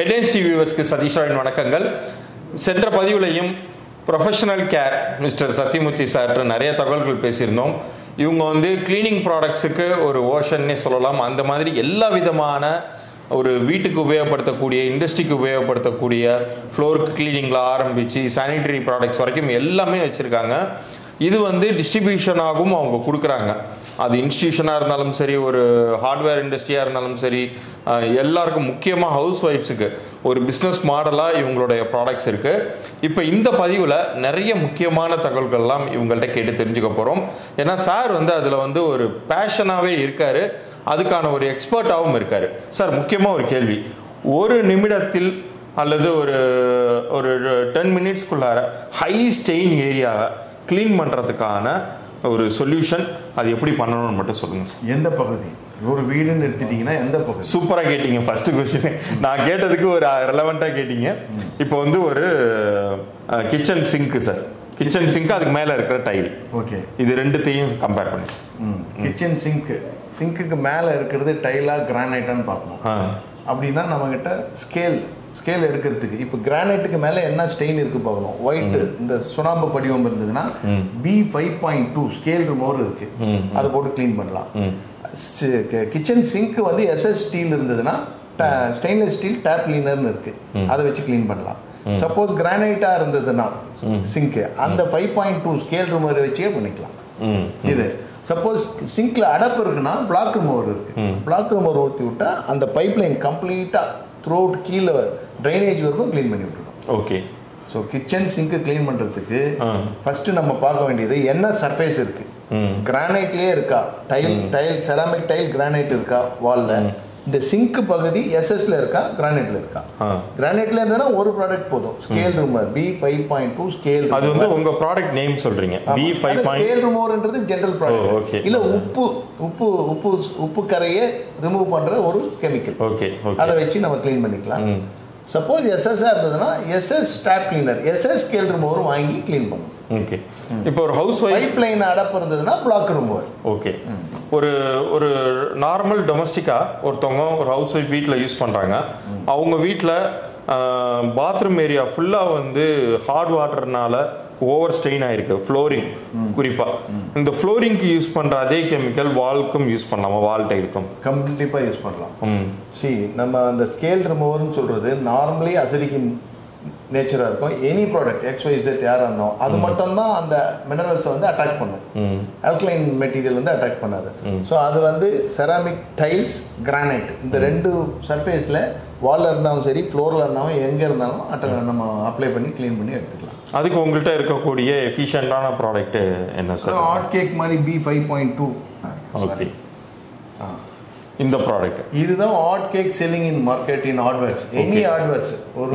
Headlines TV வியூவர்ஸ்க்கு சதீஷ் ராயின் வணக்கங்கள் சென்ற பதிவுலையும் ப்ரொஃபஷனல் கேர் மிஸ்டர் சத்யமூர்த்தி சார்ட்டு நிறைய தகவல்கள் பேசியிருந்தோம் இவங்க வந்து கிளீனிங் ப்ராடக்ட்ஸுக்கு ஒரு ஓஷன்னே சொல்லலாம் அந்த மாதிரி எல்லா விதமான ஒரு வீட்டுக்கு உபயோகப்படுத்தக்கூடிய இண்டஸ்ட்ரிக்கு உபயோகப்படுத்தக்கூடிய ஃப்ளோருக்கு கிளீனிங்கில் ஆரம்பித்து சானிட்டரி ப்ராடக்ட்ஸ் வரைக்கும் எல்லாமே வச்சுருக்காங்க இது வந்து டிஸ்ட்ரிபியூஷனாகவும் அவங்க கொடுக்குறாங்க அது இன்ஸ்டியூஷனாக இருந்தாலும் சரி ஒரு ஹார்ட்வேர் இண்டஸ்ட்ரியாக இருந்தாலும் சரி அஹ், எல்லாருக்கும் முக்கியமாக ஹவுஸ் ஒய்ஃப்ஸுக்கு ஒரு பிஸ்னஸ் மாடலாக இவங்களுடைய ப்ராடக்ட்ஸ் இருக்குது இப்போ இந்த பதிவில் நிறைய முக்கியமான தகவல்கள்லாம் இவங்கள்ட்ட கேட்டு தெரிஞ்சுக்க போகிறோம் ஏன்னா சார் வந்து அதில் வந்து ஒரு பேஷனாகவே இருக்கார் அதுக்கான ஒரு எக்ஸ்பர்ட்டாகவும் இருக்கார் சார் முக்கியமாக ஒரு கேள்வி ஒரு நிமிடத்தில் அல்லது ஒரு ஒரு டென் மினிட்ஸ்க்குள்ளார ஹை ஸ்டெயின் ஏரியாவை க்ளீன் பண்ணுறதுக்கான ஒரு சொல்யூஷன் அது எப்படி பண்ணணும்னு மட்டும் சொல்லுங்கள் சார் எந்த பகுதி ஒரு வீடுன்னு எடுத்துட்டீங்கன்னா எந்த பகுதி சூப்பராக கேட்டீங்க ஃபர்ஸ்ட் கொஸ்டின் நான் கேட்டதுக்கு ஒரு ரெலவெண்ட்டாக கேட்டீங்க இப்போ வந்து ஒரு கிச்சன் சிங்க்கு சார் கிச்சன் சிங்க் அதுக்கு மேலே இருக்கிற டைல் ஓகே இது ரெண்டுத்தையும் கம்பேர் பண்ணி கிச்சன் சிங்க்கு சிங்க்குக்கு மேலே இருக்கிறது டைலா கிரானைட்டான்னு பார்க்கணும் ஆ அப்படின்னா நம்மக்கிட்ட ஸ்கேல் ஸ்கேல் எடுக்கிறதுக்கு இப்போ கிரானைட்டுக்கு மேலே என்ன ஸ்டெயின் இருக்கு பார்க்கணும் ஒயிட் இந்த சுண்ணாம்பு படிவம் இருந்ததுன்னா B five point two scale remover இருக்கு அதை போட்டு க்ளீன் பண்ணலாம் கிச்சன் சிங்க் வந்து எஸ்எஸ் ஸ்டீல் இருந்ததுன்னா ஸ்டெயின்லெஸ் ஸ்டீல் டேப் கிளீனர்னு இருக்கு அதை வச்சு க்ளீன் பண்ணலாம் சப்போஸ் கிரானைட்டா இருந்ததுன்னா சிங்க் அந்த five point two scale remover வச்சே பண்ணிக்கலாம் ம் இது சப்போஸ் சிங்க்ல அடப்பு இருக்குன்னா பிளாக் ரிமூவர் இருக்கு பிளாக் ரிமூவர் ஊற்றி விட்டா அந்த பைப் லைன் கம்ப்ளீட்டா த்ரூ அவுட் கீழே ட்ரைனேஜ் வரைக்கும் க்ளீன் பண்ணி விட்டுடும் ஓகே ஸோ கிச்சன் சிங்க்கு க்ளீன் பண்ணுறதுக்கு ஆ. ஃபர்ஸ்ட் நம்ம பார்க்க வேண்டியது என்ன சர்ஃபேஸ் இருக்கு ம் கிரானைட்லேயே இருக்கா tile tile ceramic tile granite இருக்கா வால்ல இந்த சிங்க் பகுதி எஸ்எஸ்ல இருக்கா கிரானைட்ல இருக்கா ஆ கிரானைட்ல இருந்ததுன்னா ஒரு ப்ராடக்ட் போதும் scale remover B five point two scale அது வந்து உங்க ப்ராடக்ட் நேம் சொல்றீங்க பி ஃபைவ் பாயிண்ட் ஸ்கேல் ரிமூவர்ன்றது ஜெனரல் ஓ, okay. ப்ராடக்ட் இல்ல உப்பு உப்பு உப்பு உப்பு கரையை ரிமூவ் பண்ற ஒரு கெமிக்கல் ஓகே ஓகே அதை வச்சு நம்ம க்ளீன் பண்ணிக்கலாம் சப்போஸ் எஸ்எஸ் இருந்ததுன்னா SS tap cleaner SS scale remover வாங்கி க்ளீன் பண்ணும் ஓகே இப்போ ஒரு ஹவுஸ் ஒய்ஃப் பைப் லைன் அடப்பு இருந்ததுன்னா பிளாக் ரிமூவர் ஓகே ஒரு ஒரு நார்மல் டொமஸ்டிக்காக ஒருத்தவங்க ஒரு ஹவுஸ் ஒய்ஃப் வீட்டில் யூஸ் பண்ணுறாங்க அவங்க வீட்டில் பாத்ரூம் ஏரியா ஃபுல்லாக வந்து ஹார்ட் வாட்டர்னால ஓவர் ஸ்ட்ரெயின் ஆயிருக்கு ஃப்ளோரிங் குறிப்பாக இந்த ஃப்ளோரிங்க்கு யூஸ் பண்ணுற அதே கெமிக்கல் வால்க்கும் யூஸ் பண்ணலாமா வால் டைலுக்கும் கண்டிப்பா யூஸ் பண்ணலாம் ம் சி நம்ம அந்த ஸ்கேல் ரிமூவர்னு சொல்றது நார்மலி அசிடிக் நேச்சராக இருக்கும் any product X Y Z யாராக இருந்தோம் அது மட்டும்தான் அந்த மினரல்ஸை வந்து அட்டாக் பண்ணும் ம் ஆல்கலைன் மெட்டீரியல் வந்து அட்டாக் பண்ணாது ஸோ அது வந்து செராமிக் டைல்ஸ் கிரானைட் இந்த ரெண்டு சர்ஃபேஸில் வாலில் இருந்தாலும் சரி ஃப்ளோரில் இருந்தாலும் எங்கே இருந்தாலும் அட்ட நம்ம அப்ளை பண்ணி க்ளீன் பண்ணி எடுத்துக்கலாம் அதுக்கு உங்கள்கிட்ட இருக்கக்கூடிய எஃபிஷியண்டான ப்ராடக்ட் என்ன சார் ஹாட் கேக் மாதிரி B five point two okay இந்த ப்ராடக்ட் இதுதான் hot cake selling in market in hardwares any hardwares ஒரு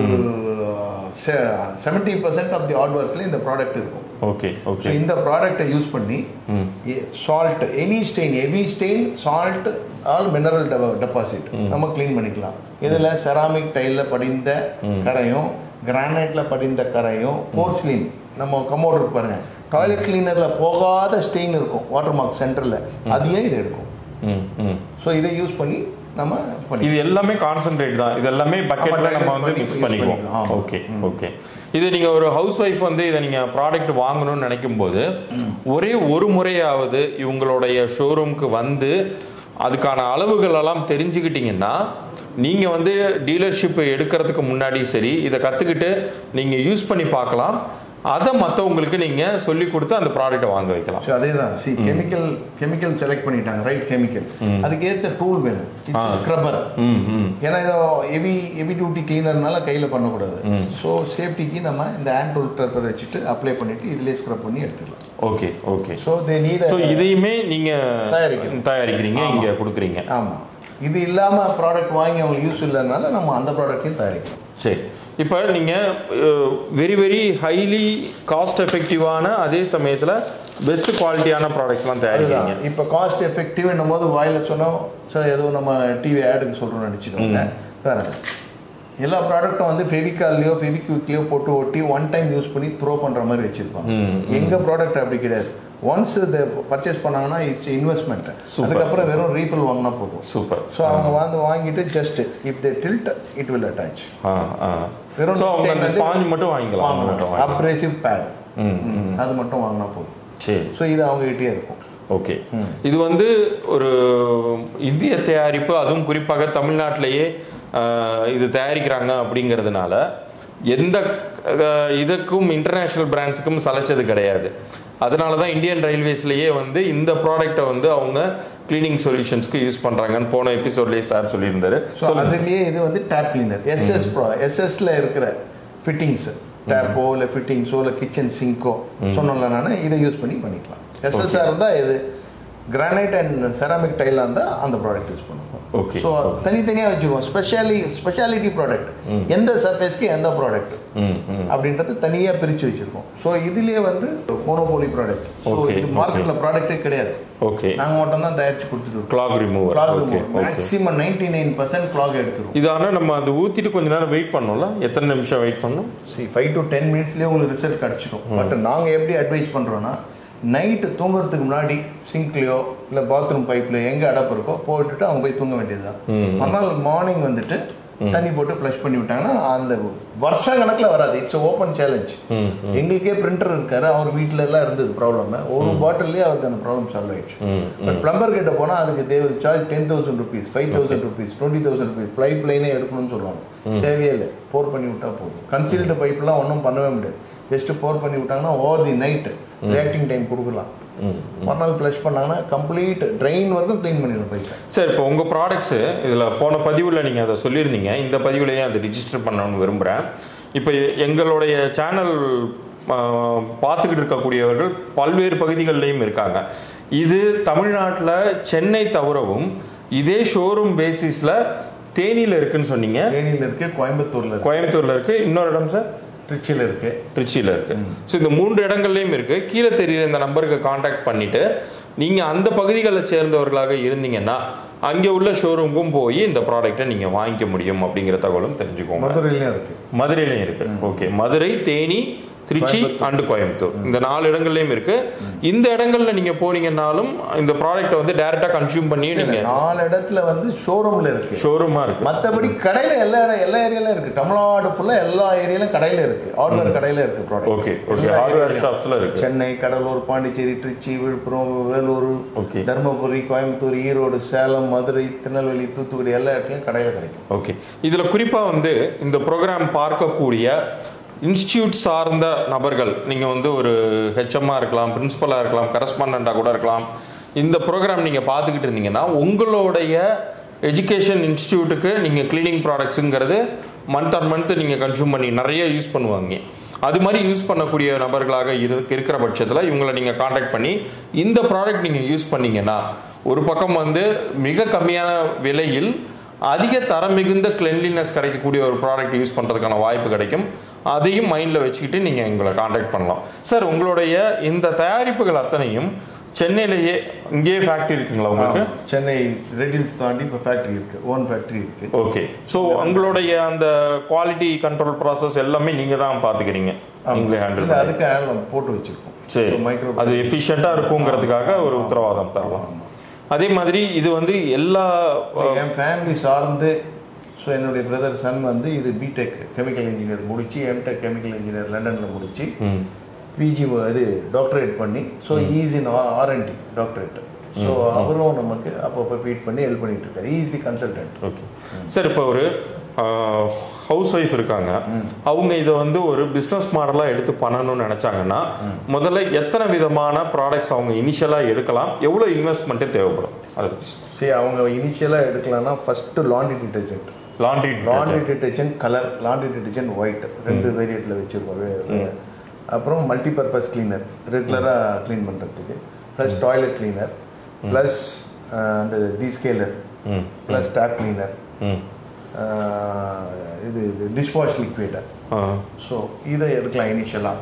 செவன்ட்டி பர்சன்ட் ஆஃப் தி ஹார்ட்வேர்ஸில் இந்த ப்ராடக்ட் இருக்கும் ஓகே So, ஓகே இந்த ப்ராடக்ட்டை யூஸ் பண்ணி salt any stain heavy stain salt all mineral deposit நம்ம க்ளீன் பண்ணிக்கலாம் இதில் செராமிக் டைலில் படிந்த கரையும் கிரானைட்டில் படிந்த கரையும் போர்ஸ்லின் நம்ம கமோட் இருக்கு பாருங்க டாய்லெட் கிளீனரில் போகாத ஸ்டெயின் இருக்கும் வாட்டர் மார்க் சென்டரில் அதையும் இது எடுக்கும் ம் ம் ஸோ இதை யூஸ் பண்ணி நம்ம பண்ணி இது எல்லாமே கான்சென்ட்ரேட் தான் இது எல்லாமே பக்கெட்ல ஆமா, நம்ம வந்து பண்ணி மிக்ஸ் use பண்ணிக்குவோம் பண்ணிக்கலாம். ஆமா. ஓகே ஓகே இது நீங்க ஒரு ஹவுஸ் ஒய்ஃப் வந்து இதை நீங்க ப்ராடக்ட் வாங்கணும்னு நினைக்கும் போது ஒரே ஒரு முறையாவது இவங்களுடைய ஷோரூம்க்கு வந்து அதுக்கான அளவுகள் எல்லாம் தெரிஞ்சுக்கிட்டீங்கன்னா நீங்க வந்து டீலர்ஷிப் எடுக்கிறதுக்கு முன்னாடி சரி இதை கத்துக்கிட்டு நீங்க யூஸ் பண்ணி பார்க்கலாம் அதை மற்றவங்களுக்கு நீங்க சொல்லி கொடுத்து அந்த ப்ராடக்ட்டை வாங்க வைக்கலாம் ஸோ அதே தான் சி கெமிக்கல் கெமிக்கல் செலக்ட் பண்ணிட்டாங்க ரைட் கெமிக்கல் அதுக்கு ஏற்ற டூல் வேணும் ஸ்க்ரப்பர் ம் ம் ஏன்னா இதை ஹெவி ஹெவி டியூட்டி கிளீனர்னால கையில் பண்ணக்கூடாது ஸோ சேஃப்டிக்கு நம்ம இந்த ஹேண்ட் டூல் ஸ்க்ரப்பர் வச்சுட்டு அப்ளை பண்ணிட்டு இதுலேயே ஸ்க்ரப் பண்ணி எடுத்துக்கலாம் okay okay so they need so இதையுமே நீங்க தயாரிக்கிறோம். தயாரிக்கிறீங்க இங்க கொடுக்குறீங்க ஆமாம் இது இல்லாமல் ப்ராடக்ட் வாங்கி அவங்களுக்கு யூஸ் இல்லைனால நம்ம அந்த ப்ராடக்ட்டையும் தயாரிக்கிறோம் சரி இப்போ நீங்கள் வெரி வெரி ஹைலி காஸ்ட் எஃபெக்டிவான அதே சமயத்தில் பெஸ்ட் குவாலிட்டியான ப்ராடக்ட்ஸ்லாம் தயாரிக்கிறீங்க அதுதான் இப்போ காஸ்ட் எஃபெக்டிவ் போது வாயில சொன்னோம் சார் ஏதோ நம்ம டிவி ஆடுக்கு சொல்கிறோம்னு நினச்சிக்கோங்க வேற எல்லா ப்ராடக்ட்டும் வந்து ஃபெவிகால்லையோ ஃபெவிக்விக்லையோ போட்டு ஒட்டி ஒன் டைம் யூஸ் பண்ணி த்ரோ பண்ணுற மாதிரி வச்சுருப்பாங்க எங்கள் ப்ராடக்ட் அப்படி கிடையாது ஒன்ஸ் இதை பர்ச்சேஸ் பண்ணாங்கன்னா இட்ஸ் இன்வெஸ்ட்மெண்ட் அதுக்கப்புறம் வெறும் ரீஃபில் வாங்கினா போதும் சூப்பர் ஸோ அவங்க வந்து வாங்கிட்டு just if they tilt it will attach ah ah வெறும் ஸோ அவங்க அந்த வந்து ஸ்பாஞ்ச் மட்டும் வாங்கிக்கலாம் அவங்க மட்டும் வாங்கலாம் வாங்கிக்கலாம். அப்ரேசிவ் பேட் அது மட்டும் வாங்கினா போதும் சரி ஸோ இது அவங்ககிட்டயே இருக்கும் ஓகே இது வந்து ஒரு இந்திய தயாரிப்பு அதுவும் குறிப்பாக தமிழ்நாட்டிலேயே ஆஹ், இது தயாரிக்கிறாங்க அப்படிங்கிறதுனால எந்த ஆஹ், இதுக்கும் இன்டர்நேஷ்னல் பிராண்ட்ஸுக்கும் சலைச்சது கிடையாது அதனால தான் இந்தியன் ரயில்வேஸ்லேயே வந்து இந்த ப்ராடக்ட்டை வந்து அவங்க கிளீனிங் சொல்யூஷன்ஸ்க்கு யூஸ் பண்ணுறாங்கன்னு போன எபிசோட்லேயே சார் சொல்லியிருந்தாரு ஸோ அதுலேயே இது வந்து டேப் கிளீனர் எஸ்எஸ் ப்ரோ எஸ்எஸ்ல இருக்கிற ஃபிட்டிங்ஸ் டேப்போ இல்லை ஃபிட்டிங்ஸோ இல்லை கிச்சன் சிங்கோ சொன்னோம்ல நான் இதை யூஸ் பண்ணி பண்ணிக்கலாம் எஸ்எஸ்ஆர் இருந்தால் இது கிரானைட் அண்ட் செராமிக் டைலாக இருந்தால் அந்த ப்ராடக்ட் யூஸ் பண்ணுவோம் Okay, ஸோ தனித்தனியாக வச்சுருவோம் ஸ்பெஷாலி ஸ்பெஷாலிட்டி ப்ராடக்ட் எந்த சர்ஃபேஸ்க்கு எந்த ப்ராடக்ட் ம் ம் அப்படின்றது தனியாக பிரித்து வச்சுருக்கோம் ஸோ இதுலேயே வந்து மோனோபோலி ப்ராடக்ட் ஸோ Okay, இது okay. மார்க்கெட்டில் ப்ராடக்ட்டே கிடையாது ஓகே நாங்கள் மட்டும் தான் தயாரித்து கொடுத்துட்டு இருக்கோம் clog remover clog okay okay maximum ninety nine percent clog எடுத்துரும் இது ஆனால் நம்ம அது ஊற்றிட்டு கொஞ்ச நேரம் வெயிட் பண்ணோம்ல எத்தனை நிமிஷம் வெயிட் பண்ணணும் சரி ஃபைவ் டு டென் மினிட்ஸ்லேயே உங்களுக்கு ரிசல்ட் கிடச்சிடும் பட் நாங்கள் எப்படி அட்வைஸ் பண்ணுறோன்னா நைட்டு தூங்குறதுக்கு முன்னாடி சிங்க்லேயோ இல்லை பாத்ரூம் பைப்லையோ எங்கே அடப்பு இருக்கோ போட்டுட்டு அவங்க போய் தூங்க வேண்டியதுதான் மறுநாள் மார்னிங் வந்துட்டு தண்ணி போட்டு ஃப்ளஷ் பண்ணி விட்டாங்கன்னா அந்த வருஷம் கணக்கில் வராது இட்ஸ் ஓப்பன் சேலஞ்ச் எங்களுக்கே பிரிண்டர் இருக்காரு அவர் வீட்டில எல்லாம் இருந்தது ப்ராப்ளம் ஒரு பாட்டில்லேயே அவருக்கு அந்த ப்ராப்ளம் சால்வ் ஆயிடுச்சு ம் பட் பிளம்பர் கிட்ட போனால் அதுக்கு தேவை charge ten thousand rupees five thousand rupees twenty thousand rupees pipe லைனே எடுக்கணும்னு சொல்லுவாங்க தேவையே இல்லை போர் பண்ணி விட்டா போதும் கன்சீல்டு பைப்லாம் ஒன்றும் பண்ணவே முடியாது ஜஸ்ட் போர் பண்ணி விட்டாங்கன்னா over the night reacting time கொடுக்கலாம் ம் மறுநாள் ஃப்ளஷ் பண்ணாங்கன்னா கம்ப்ளீட் ட்ரெயின் வரைக்கும் க்ளீன் பண்ணிடணும் பைப்பை சார் இப்போ உங்கள் ப்ராடக்ட்ஸு இதில் போன பதிவில் நீங்கள் அதை சொல்லியிருந்தீங்க இந்த பதிவுலையே அதை ரிஜிஸ்டர் பண்ணணும்னு விரும்புகிறேன் இப்போ எங்களுடைய சேனல் பார்த்துக்கிட்டு இருக்கக்கூடியவர்கள் பல்வேறு பகுதிகளிலையும் இருக்காங்க இது தமிழ்நாட்டில் சென்னை தவிரவும் இதே ஷோரூம் பேசிஸில் தேனியில் இருக்குன்னு சொன்னீங்க தேனியில் இருக்கு கோயம்புத்தூர்ல இருக்கு கோயம்புத்தூரில் இருக்குது இன்னொரு இடம் சார் திருச்சியில் இருக்கு திருச்சியில் இருக்கு ஸோ இந்த மூன்று இடங்கள்லையும் இருக்கு கீழே தெரியுற இந்த நம்பருக்கு காண்டாக்ட் பண்ணிட்டு நீங்க அந்த பகுதிகளை சேர்ந்தவர்களாக இருந்தீங்கன்னா அங்கே உள்ள ஷோரூமுக்கும் போய் இந்த ப்ராடக்ட்டை நீங்க வாங்கிக்க முடியும் அப்படிங்கிற தகவலும் தெரிஞ்சுக்கோங்க மதுரையிலையும் இருக்கு மதுரையிலையும் இருக்கு ஓகே மதுரை தேனி திருச்சி அண்டு கோயம்புத்தூர் இந்த நாலு இடங்கள்லையும் இருக்கு இந்த இடங்கள்ல நீங்க போனீங்கன்னாலும் இந்த ப்ராடக்ட்டை வந்து டைரக்டா கன்சியூம் பண்ணி நீங்க நாலு இடத்துல வந்து ஷோரூம்ல இருக்கு ஷோரூமா இருக்கு மற்றபடி கடையில எல்லா இடம் எல்லா ஏரியாலும் இருக்கு தமிழ்நாடு ஃபுல்லா எல்லா ஏரியாலும் கடையில இருக்கு ஹார்ட்வேர் கடையில இருக்கு ப்ராடக்ட் ஓகே ஓகே ஹார்ட்வேர் ஷாப்ஸ்ல இருக்கு சென்னை கடலூர் பாண்டிச்சேரி திருச்சி விழுப்புரம் வேலூர் Okay. தருமபுரி கோயம்புத்தூர் ஈரோடு சேலம் மதுரை திருநெல்வேலி தூத்துக்குடி எல்லா இடத்துலையும் கடையில கிடைக்கும் ஓகே இதில் குறிப்பாக வந்து இந்த ப்ரோக்ராம் பார்க்கக்கூடிய இன்ஸ்டியூட் சார்ந்த நபர்கள் நீங்கள் வந்து ஒரு ஹெச்எம்மாக இருக்கலாம் பிரின்சிபலாக இருக்கலாம் கரஸ்பாண்டாக கூட இருக்கலாம் இந்த ப்ரோக்ராம் நீங்கள் பார்த்துக்கிட்டு இருந்தீங்கன்னா உங்களுடைய எஜுகேஷன் இன்ஸ்டியூட்டுக்கு நீங்கள் க்ளீனிங் ப்ராடக்ட்ஸுங்கிறது மந்த் ஆன் மந்த் நீங்கள் கன்சியூம் பண்ணி நிறைய யூஸ் பண்ணுவாங்க அது மாதிரி யூஸ் பண்ணக்கூடிய நபர்களாக இரு இருக்கிற பட்சத்தில் இவங்களை நீங்கள் காண்டாக்ட் பண்ணி இந்த ப்ராடக்ட் நீங்கள் யூஸ் பண்ணீங்கன்னா ஒரு பக்கம் வந்து மிக கம்மியான விலையில் அதிக தரம் மிகுந்த கிளென்லினஸ் கிடைக்கக்கூடிய ஒரு ப்ராடக்ட் யூஸ் பண்ணுறதுக்கான வாய்ப்பு கிடைக்கும் அதையும் மைண்டில் வச்சுக்கிட்டு நீங்கள் எங்களை காண்டாக்ட் பண்ணலாம் சார் உங்களுடைய இந்த தயாரிப்புகள் அத்தனையும் சென்னையிலேயே இங்கேயே ஃபேக்ட்ரி இருக்குங்களா உங்களுக்கு சென்னை ரெடில்ஸ் தாண்டி இப்போ ஃபேக்ட்ரி இருக்கு ஓன் ஃபேக்ட்ரி இருக்கு ஓகே ஸோ உங்களுடைய அந்த குவாலிட்டி கண்ட்ரோல் ப்ராசஸ் எல்லாமே நீங்கள் தான் பார்த்துக்கிறீங்க நீங்களே ஹேண்டில் இல்லை அதுக்கு ஆள் நம்ம போட்டு வச்சிருக்கோம் சரி மைக்ரோ அது எஃபிஷியண்ட்டாக இருக்குங்கிறதுக்காக ஒரு உத்தரவாதம் தரலாம் அதே மாதிரி இது வந்து எல்லா என் ஃபேமிலி சார்ந்து ஸோ என்னுடைய பிரதர் சன் வந்து இது பிடெக் கெமிக்கல் இன்ஜினியர் முடிச்சு எம்டெக் கெமிக்கல் இன்ஜினியர் லண்டனில் முடிச்சு ம், பிஜி இது டாக்டரேட் பண்ணி so is in R and D doctorate so அவரும் நமக்கு அப்பப்போ ஃபீட் பண்ணி ஹெல்ப் பண்ணிட்டு இருக்காரு is the consultant okay sir இப்போ ஒரு ஹவுஸ் ஒய்ஃப் இருக்காங்க அவங்க இதை வந்து ஒரு பிஸ்னஸ் மாடலாக எடுத்து பண்ணணும்னு நினச்சாங்கன்னா முதல்ல எத்தனை விதமான ப்ராடக்ட்ஸ் அவங்க இனிஷியலாக எடுக்கலாம் எவ்வளோ இன்வெஸ்ட்மெண்ட்டு தேவைப்படும் அது சரி அவங்க இனிஷியலாக எடுக்கலாம்னா first laundry detergent laundry laundry detergent colour laundry detergent white ரெண்டு வேரியண்ட்டில் வச்சுருக்கோம் வே- வே- அப்புறம் மல்டிபர்பஸ் கிளீனர் ரெகுலராக க்ளீன் பண்ணுறதுக்கு ப்ளஸ் டாய்லெட் கிளீனர் ப்ளஸ் அந்த டிஸ்கேலர் ம் ப்ளஸ் டேப் கிளீனர் ம் இது டிஷ்வாஷ் லிக்விடர் ஆ ஸோ இதை எடுக்கலாம் இனிஷியலாக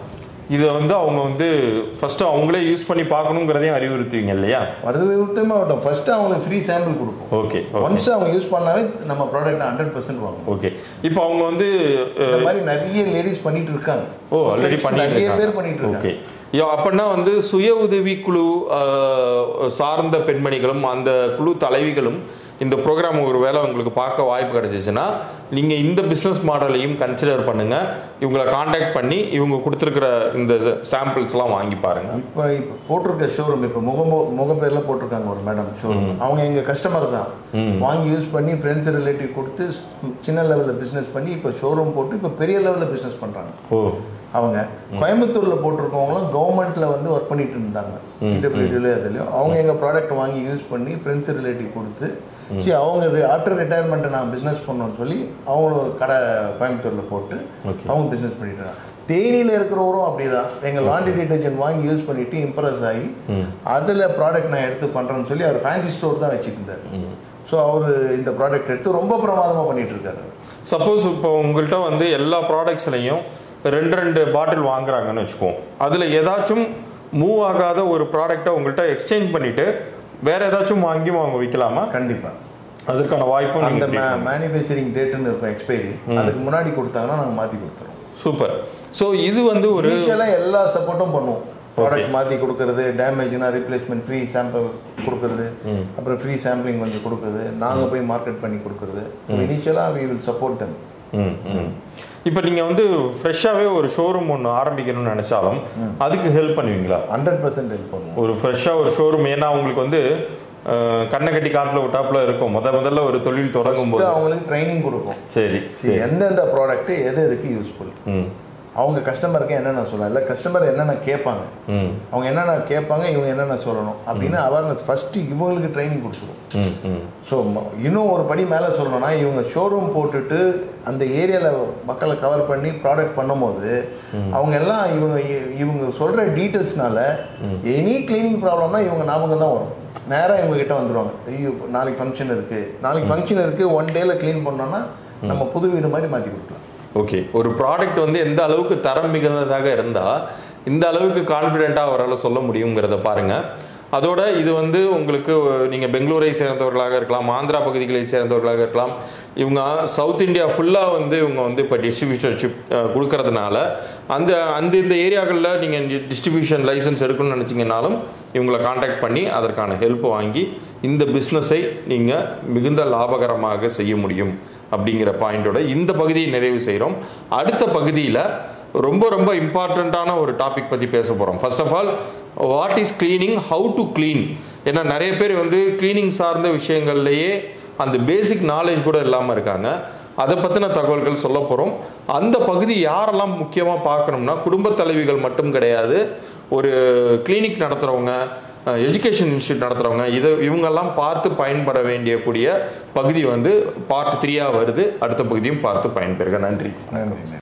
இதை வந்து அவங்க வந்து ஃபர்ஸ்ட் அவங்களே யூஸ் பண்ணி பார்க்கணுங்கிறதையும் அறிவுறுத்துவீங்க இல்லையா அது உத்தமாக ஆகட்டும் ஃபர்ஸ்ட் அவங்களுக்கு ஃப்ரீ சாம்பிள் கொடுப்போம் ஓகே ஒன்ஸ் அவங்க யூஸ் பண்ணாவே நம்ம ப்ராடக்ட் ஹண்ட்ரட் பர்சன்ட் வாங்குவோம் ஓகே இப்போ அவங்க வந்து இந்த மாதிரி நிறைய லேடிஸ் பண்ணிட்டு இருக்காங்க ஓ ஆல்ரெடி பண்ணிட்டு நிறைய இருக்காங்க. பேர் பண்ணிட்டு இருக்காங்க ஓகே யோ, அப்படின்னா வந்து சுய உதவி குழு அஹ், சார்ந்த பெண்மணிகளும் அந்த குழு தலைவிகளும் இந்த ப்ரோக்ராம் ஒரு வேளை உங்களுக்கு பார்க்க வாய்ப்பு கிடைச்சிச்சுன்னா நீங்கள் இந்த பிஸ்னஸ் மாடலையும் கன்சிடர் பண்ணுங்க இவங்களை காண்டாக்ட் பண்ணி இவங்க கொடுத்துருக்கிற இந்த சாம்பிள்ஸ்லாம் வாங்கி பாருங்க இப்போ இப்போ போட்டிருக்க ஷோரூம் இப்போ முகமோ முகப்பேர்ல போட்டிருக்காங்க ஒரு மேடம் ஷோரூம் அவங்க எங்க கஸ்டமர் தான் வாங்கி யூஸ் பண்ணி ஃப்ரெண்ட்ஸ் ரிலேட்டிவ் கொடுத்து சின்ன லெவலில் பிஸ்னஸ் பண்ணி இப்போ ஷோரூம் போட்டு இப்போ பெரிய லெவலில் பிஸ்னஸ் பண்றாங்க ஓ அவங்க கோயம்புத்தூர்ல போட்டிருக்கவங்களும் கவர்மெண்ட்ல வந்து ஒர்க் பண்ணிட்டு இருந்தாங்க இடபிள்யூடில அதுலயும் அவங்க எங்க ப்ராடக்ட் வாங்கி யூஸ் பண்ணி ஃப்ரெண்ட்ஸ் ரிலேட்டிவ் கொடுத்து சரி அவங்க ஆஃப்டர் ரிட்டையர்மெண்ட்டை நான் பிஸ்னஸ் பண்ணணும்னு சொல்லி அவங்க கடை கோயம்புத்தூர்ல போட்டு Okay. அவங்க பிஸ்னஸ் பண்ணிட்டு இருக்காங்க தேனியில் இருக்கிறவரும் அப்படிதான் எங்க லாண்ட்ரி டிட்டர்ஜென்ட் வாங்கி யூஸ் பண்ணிட்டு இம்ப்ரெஸ் ஆகி அதுல ப்ராடக்ட் நான் எடுத்து பண்றேன்னு சொல்லி அவர் ஃபேன்சி ஸ்டோர் தான் வச்சுட்டு இருந்தார் ஸோ அவர் இந்த ப்ராடக்ட் எடுத்து ரொம்ப பிரமாதமா பண்ணிட்டு இருக்காரு சப்போஸ் இப்போ உங்கள்கிட்ட வந்து எல்லா ப்ராடக்ட்ஸ்லையும் ரெண்டு ரெண்டு பாட்டில் வாங்குறாங்கன்னு வச்சுக்குவோம் அதில் ஏதாச்சும் மூவ் ஆகாத ஒரு ப்ராடக்ட்டை உங்கள்கிட்ட எக்ஸ்சேஞ்ச் பண்ணிட்டு வேற ஏதாச்சும் வாங்கி அவங்க விற்கலாமா கண்டிப்பா அதற்கான வாய்ப்பும் அந்த நீங்க create மேனுஃபேக்சரிங் டேட்டுன்னு இருக்கும் எக்ஸ்பைரி அதுக்கு முன்னாடி கொடுத்தாங்கன்னா நாங்கள் மாற்றி கொடுத்துருவோம் சூப்பர் ஸோ இது வந்து ஒரு இனிஷியலாக எல்லா சப்போர்ட்டும் பண்ணுவோம் ப்ராடக்ட் மாற்றி கொடுக்கறது டேமேஜ்னா ரீப்ளேஸ்மெண்ட் ஃப்ரீ சாம்பிள் கொடுக்கறது அப்புறம் ஃப்ரீ சாம்பிளிங் கொஞ்சம் கொடுக்குறது நாங்கள் போய் மார்க்கெட் பண்ணி கொடுக்கறது இனிஷியலாக வி வில் சப்போர்ட் தம் ம், ம். இப்போ நீங்கள் வந்து ஃப்ரெஷ்ஷாகவே ஒரு ஷோரூம் ஒன்று ஆரம்பிக்கணும்னு நினச்சாலும் அதுக்கு ஹெல்ப் பண்ணுவீங்களா ஹண்ட்ரட் பர்சன்ட் ஹெல்ப் பண்ணுவோம் ஒரு ஃப்ரெஷ்ஷாக ஒரு ஷோரூம் ஏன்னா உங்களுக்கு வந்து அஹ், கண்ணை கட்டி காட்டில் விட்டாப்புல இருக்கும் முத முதல்ல ஒரு தொழில் தொடங்கும் First போது அவங்களுக்கு ட்ரைனிங் கொடுப்போம் சரி See, எந்தெந்த ப்ராடக்ட் எது எதுக்கு யூஸ்ஃபுல் ம் அவங்க கஸ்டமருக்கு என்னென்ன சொல்லலாம் இல்லை கஸ்டமர் என்னென்ன கேட்பாங்க ம் அவங்க என்னென்ன கேட்பாங்க இவங்க என்னென்ன சொல்லணும் அப்படின்னு அவேர்னஸ் ஃபஸ்ட்டு இவங்களுக்கு ட்ரைனிங் கொடுத்துருவோம் ம் ம் ஸோ இன்னும் ஒரு படி மேலே சொல்லணும்னா இவங்க ஷோரூம் போட்டுட்டு அந்த ஏரியாவில் மக்களை கவர் பண்ணி ப்ராடக்ட் பண்ணும்போது அவங்க எல்லாம் இவங்க இவங்க சொல்கிற டீட்டெயில்ஸ்னால எனி கிளீனிங் ப்ராப்ளம்னா இவங்க ஞாபகம் தான் வரும் நேராக இவங்க கிட்ட வந்துருவாங்க ஐயோ நாளைக்கு ஃபங்க்ஷன் இருக்குது நாளைக்கு ஃபங்க்ஷன் இருக்குது ஒன் டேல க்ளீன் பண்ணோன்னா நம்ம புது வீடு மாதிரி மாற்றி கொடுக்கலாம் ஓகே ஒரு ப்ராடக்ட் வந்து எந்த அளவுக்கு தரம் மிகுந்ததாக இருந்தால் இந்த அளவுக்கு கான்ஃபிடென்ட்டாக அவரால் சொல்ல முடியுங்கிறத பாருங்க அதோட இது வந்து உங்களுக்கு நீங்கள் பெங்களூரை சேர்ந்தவர்களாக இருக்கலாம் ஆந்திரா பகுதிகளை சேர்ந்தவர்களாக இருக்கலாம் இவங்க சவுத் இந்தியா ஃபுல்லாக வந்து இவங்க வந்து இப்போ டிஸ்ட்ரிபியூஷன்ஷிப் கொடுக்கறதுனால அந்த அந்த இந்த ஏரியாக்களில் நீங்கள் டிஸ்ட்ரிபியூஷன் லைசன்ஸ் எடுக்கணும்னு நினச்சிங்கனாலும் இவங்களை காண்டாக்ட் பண்ணி அதற்கான ஹெல்ப் வாங்கி இந்த பிஸ்னஸை நீங்கள் மிகுந்த லாபகரமாக செய்ய முடியும் அப்படிங்கிற பாயிண்டோட இந்த பகுதியை நிறைவு செய்கிறோம் அடுத்த பகுதியில் ரொம்ப ரொம்ப இம்பார்ட்டண்ட்டான ஒரு டாபிக் பற்றி பேச போகிறோம் first of all what is cleaning how to clean ஏன்னா நிறைய பேர் வந்து க்ளீனிங் சார்ந்த விஷயங்கள்லேயே அந்த பேசிக் நாலேஜ் கூட இல்லாமல் இருக்காங்க அதை பற்றின தகவல்கள் சொல்ல போகிறோம் அந்த பகுதி யாரெல்லாம் முக்கியமாக பார்க்கணும்னா குடும்ப தலைவிகள் மட்டும் கிடையாது ஒரு கிளினிக் நடத்துகிறவங்க எஜுகேஷன் இன்ஸ்டியூட் நடத்துகிறவங்க இதை இவங்கெல்லாம் பார்த்து பயன்பட வேண்டிய கூடிய பகுதி வந்து பார்ட் த்ரீயாக வருது அடுத்த பகுதியும் பார்த்து பயன்பெறுக நன்றி நன்றி